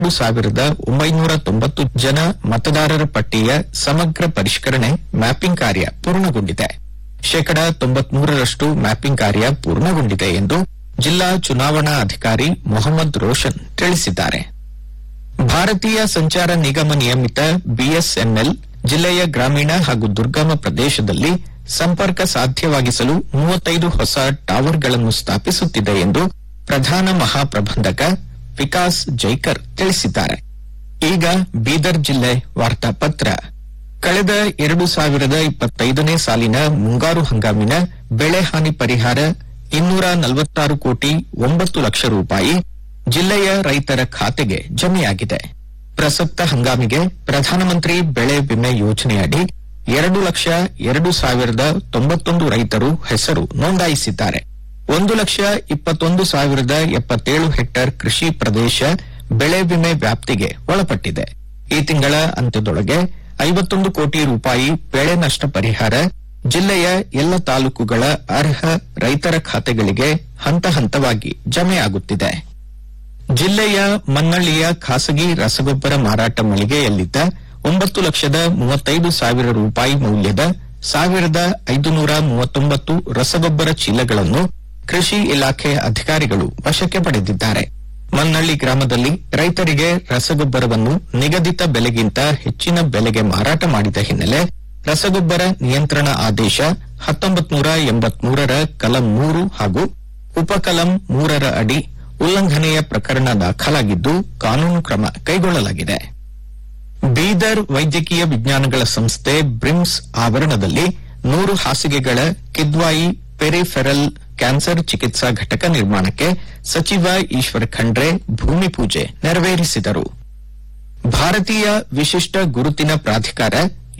ಎರಡು ಸಾವಿರದ ಒಂಬೈನೂರ ತೊಂಬತ್ತು ಜನ ಮತದಾರರ ಪಟ್ಟಿಯ ಸಮಗ್ರ ಪರಿಷ್ಕರಣೆ ಮ್ಯಾಪಿಂಗ್ ಕಾರ್ಯ ಪೂರ್ಣಗೊಂಡಿದೆ ಶೇಕಡ ತೊಂಬತ್ಮೂರರಷ್ಟು ಮ್ಯಾಪಿಂಗ್ ಕಾರ್ಯ ಪೂರ್ಣಗೊಂಡಿದೆ ಎಂದು ಜಿಲ್ಲಾ ಚುನಾವಣಾ ಅಧಿಕಾರಿ ಮೊಹಮ್ಮದ್ ರೋಷನ್ ತಿಳಿಸಿದ್ದಾರೆ ಭಾರತೀಯ ಸಂಚಾರ ನಿಗಮ ನಿಯಮಿತ ಬಿಎಸ್ಎನ್ಎಲ್ ಜಿಲ್ಲೆಯ ಗ್ರಾಮೀಣ ಹಾಗೂ ದುರ್ಗಮ ಪ್ರದೇಶದಲ್ಲಿ ಸಂಪರ್ಕ ಸಾಧ್ಯವಾಗಿಸಲು ಮೂವತ್ತೈದು ಹೊಸ ಟವರ್ಗಳನ್ನು ಸ್ಥಾಪಿಸುತ್ತಿದೆ ಎಂದು ಪ್ರಧಾನ ಮಹಾಪ್ರಬಂಧಕ ವಿಕಾಸ್ ಜೈಕರ್ ತಿಳಿಸಿದ್ದಾರೆ ಈಗ ಬೀದರ್ ಜಿಲ್ಲೆ ವಾರ್ತಾಪತ್ರ ಕಳೆದ ಎರಡು ಸಾವಿರದ ಇಪ್ಪತ್ತೈದನೇ ಸಾಲಿನ ಮುಂಗಾರು ಹಂಗಾಮಿನ ಬೆಳೆ ಹಾನಿ ಪರಿಹಾರ ಇನ್ನೂರ ನಲವತ್ತಾರು ಕೋಟಿ ಒಂಬತ್ತು ಲಕ್ಷ ರೂಪಾಯಿ ಜಿಲ್ಲೆಯ ರೈತರ ಖಾತೆಗೆ ಜಮೆಯಾಗಿದೆ ಪ್ರಸಕ್ತ ಹಂಗಾಮಿಗೆ ಪ್ರಧಾನಮಂತ್ರಿ ಬೆಳೆ ವಿಮೆ ಯೋಜನೆಯಡಿ ಎರಡು ಲಕ್ಷ ಎರಡು ಸಾವಿರದ ತೊಂಬತ್ತೊಂದು ರೈತರು ಹೆಸರು ನೋಂದಾಯಿಸಿದ್ದಾರೆ ಒಂದು ಲಕ್ಷ ಇಪ್ಪತ್ತೊಂದು ಸಾವಿರದ ಎಪ್ಪತ್ತೇಳು ಹೆಕ್ಟೇರ್ ಕೃಷಿ ಪ್ರದೇಶ ಬೆಳೆ ವಿಮೆ ವ್ಯಾಪ್ತಿಗೆ ಒಳಪಟ್ಟಿದೆ ಈ ತಿಂಗಳ ಅಂತ್ಯದೊಳಗೆ ಐವತ್ತೊಂದು ಕೋಟಿ ರೂಪಾಯಿ ಬೆಳೆ ನಷ್ಟ ಪರಿಹಾರ ಜಿಲ್ಲೆಯ ಎಲ್ಲ ತಾಲೂಕುಗಳ ಅರ್ಹ ರೈತರ ಖಾತೆಗಳಿಗೆ ಹಂತ ಹಂತವಾಗಿ ಜಮೆಯಾಗುತ್ತಿದೆ ಜಿಲ್ಲೆಯ ಮನ್ನಳ್ಳಿಯ ಖಾಸಗಿ ರಸಗೊಬ್ಬರ ಮಾರಾಟ ಮಳಿಗೆಯಲ್ಲಿದ್ದ ಒಂಬತ್ತು ಲಕ್ಷದ ಮೂವತ್ತೈದು ಸಾವಿರ ರೂಪಾಯಿ ಮೌಲ್ಯದ ಸಾವಿರದ ಐದುನೂರ ಮೂವತ್ತೊಂಬತ್ತು ರಸಗೊಬ್ಬರ ಚೀಲಗಳನ್ನು ಕೃಷಿ ಇಲಾಖೆ ಅಧಿಕಾರಿಗಳು ವಶಕ್ಕೆ ಪಡೆದಿದ್ದಾರೆ ಮನ್ನಳ್ಳಿ ಗ್ರಾಮದಲ್ಲಿ ರೈತರಿಗೆ ರಸಗೊಬ್ಬರವನ್ನು ನಿಗದಿತ ಬೆಲೆಗಿಂತ ಹೆಚ್ಚಿನ ಬೆಲೆಗೆ ಮಾರಾಟ ಮಾಡಿದ ಹಿನ್ನೆಲೆ ರಸಗೊಬ್ಬರ ನಿಯಂತ್ರಣ ಆದೇಶ ಹತ್ತೊಂಬತ್ತು ನೂರ ಎಂಬತ್ಮೂರರ ಕಲಂ ಮೂರು ಹಾಗೂ ಉಪಕಲಂ ಮೂರರ ಅಡಿ ಉಲ್ಲಂಘನೆಯ ಪ್ರಕರಣ ದಾಖಲಾಗಿದ್ದು ಕಾನೂನು ಕ್ರಮ ಕೈಗೊಳ್ಳಲಾಗಿದೆ ಬೀದರ್ ವೈದ್ಯಕೀಯ ವಿಜ್ಞಾನಗಳ ಸಂಸ್ಥೆ ಬ್ರಿಮ್ಸ್ ಆವರಣದಲ್ಲಿ ನೂರು ಹಾಸಿಗೆಗಳ ಕಿದ್ವಾಯಿ ಪೆರಿಫೆರಲ್ ಕ್ಯಾನ್ಸರ್ ಚಿಕಿತ್ಸಾ ಘಟಕ ನಿರ್ಮಾಣಕ್ಕೆ ಸಚಿವ ಈಶ್ವರ ಖಂಡ್ರೆ ಭೂಮಿ ಪೂಜೆ ನೆರವೇರಿಸಿದರು ಭಾರತೀಯ ವಿಶಿಷ್ಟ ಗುರುತಿನ ಪ್ರಾಧಿಕಾರ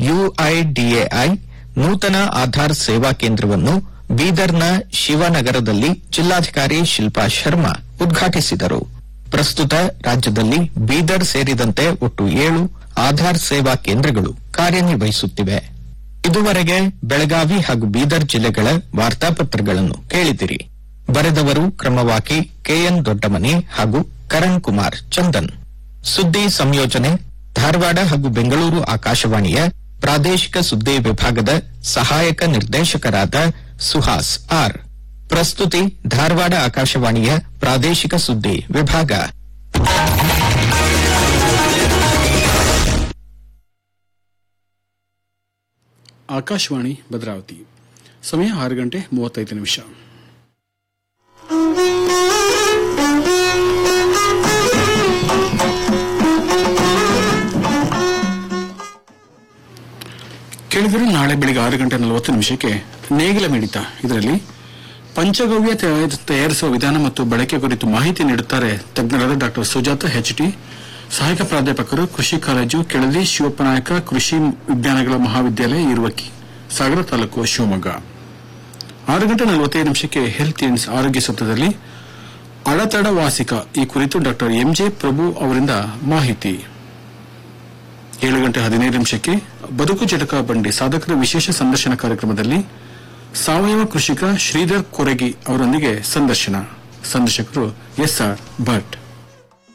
ಯುಐಡಿಎಐ ನೂತನ ಆಧಾರ್ ಸೇವಾ ಕೇಂದ್ರವನ್ನು ಬೀದರ್ನ ಶಿವನಗರದಲ್ಲಿ ಜಿಲ್ಲಾಧಿಕಾರಿ ಶಿಲ್ಪಾ ಶರ್ಮಾ ಉದ್ಘಾಟಿಸಿದರು ಪ್ರಸ್ತುತ ರಾಜ್ಯದಲ್ಲಿ ಬೀದರ್ ಸೇರಿದಂತೆ ಒಟ್ಟು ಏಳು ಆಧಾರ್ ಸೇವಾ ಕೇಂದ್ರಗಳು ಕಾರ್ಯನಿರ್ವಹಿಸುತ್ತಿವೆ ಇದುವರೆಗೆ ಬೆಳಗಾವಿ ಹಾಗೂ ಬೀದರ್ ಜಿಲ್ಲೆಗಳ ವಾರ್ತಾಪತ್ರಗಳನ್ನು ಕೇಳಿದಿರಿ ಬರೆದವರು ಕ್ರಮವಾಗಿ ಕೆಎನ್ ದೊಡ್ಡಮನಿ ಹಾಗೂ ಕರಣ್ ಕುಮಾರ್ ಚಂದನ್ ಸುದ್ದಿ ಸಂಯೋಜನೆ ಧಾರವಾಡ ಹಾಗೂ ಬೆಂಗಳೂರು ಆಕಾಶವಾಣಿಯ ಪ್ರಾದೇಶಿಕ ಸುದ್ದಿ ವಿಭಾಗದ ಸಹಾಯಕ ನಿರ್ದೇಶಕರಾದ ಸುಹಾಸ್ ಆರ್ ಪ್ರಸ್ತುತಿ ಧಾರವಾಡ ಆಕಾಶವಾಣಿಯ ಪ್ರಾದೇಶಿಕ ಸುದ್ದಿ ವಿಭಾಗ ಆಕಾಶವಾಣಿ ಭದ್ರಾವತಿ ಸಮಯ ಆರು ಗಂಟೆ ಮೂವತ್ತೈದು ನಿಮಿಷ ಕೇಳಿದರೆ ನಾಳೆ ಬೆಳಿಗ್ಗೆ ಆರು ಗಂಟೆ ನಲವತ್ತು ನಿಮಿಷಕ್ಕೆ ನೇಗಿಲ ಮಿಡಿತ ಇದರಲ್ಲಿ ಪಂಚಗವ್ಯ ತಯಾರಿ- ತಯಾರಿಸುವ ವಿಧಾನ ಮತ್ತು ಬಳಕೆ ಕುರಿತು ಮಾಹಿತಿ ನೀಡುತ್ತಾರೆ ತಜ್ಞರಾದ ಡಾಕ್ಟರ್ ಸುಜಾತ ಎಚ್ ಟಿ ಸಹಾಯಕ ಪ್ರಾಧ್ಯಾಪಕರು ಕೃಷಿ ಕಾಲೇಜು ಕೆಳದಿ ಶಿವಪ್ಪನಾಯಕ ಕೃಷಿ ವಿಜ್ಞಾನಗಳ ಮಹಾವಿದ್ಯಾಲಯ ಇರುವಕ್ಕಿ ಸಾಗರ ತಾಲೂಕು ಶಿವಮೊಗ್ಗ ಆರು ಗಂಟೆ ನಲವತ್ತೈದು ನಿಮಿಷಕ್ಕೆ ಹೆಲ್ತ್ ಇಂಡ್ಸ್ ಆರೋಗ್ಯ ಸೂತ್ರದಲ್ಲಿ ಅಳತಡ ವಾಸಿಕ ಈ ಕುರಿತು ಡಾಕ್ಟರ್ ಎಂಜೆ ಪ್ರಭು ಅವರಿಂದ ಮಾಹಿತಿ ಏಳು ಗಂಟೆ ಹದಿನೈದು ನಿಮಿಷಕ್ಕೆ ಬದುಕು ಚಟಕ ಬಂಡಿ ಸಾಧಕರ ವಿಶೇಷ ಸಂದರ್ಶನ ಕಾರ್ಯಕ್ರಮದಲ್ಲಿ ಸಾವಯವ ಕೃಷಿಕ ಶ್ರೀಧರ್ ಕೊರಗಿ ಅವರೊಂದಿಗೆ ಸಂದರ್ಶನ ಸಂದರ್ಶಕರು ಎಸ್ ಆರ್ ಭಟ್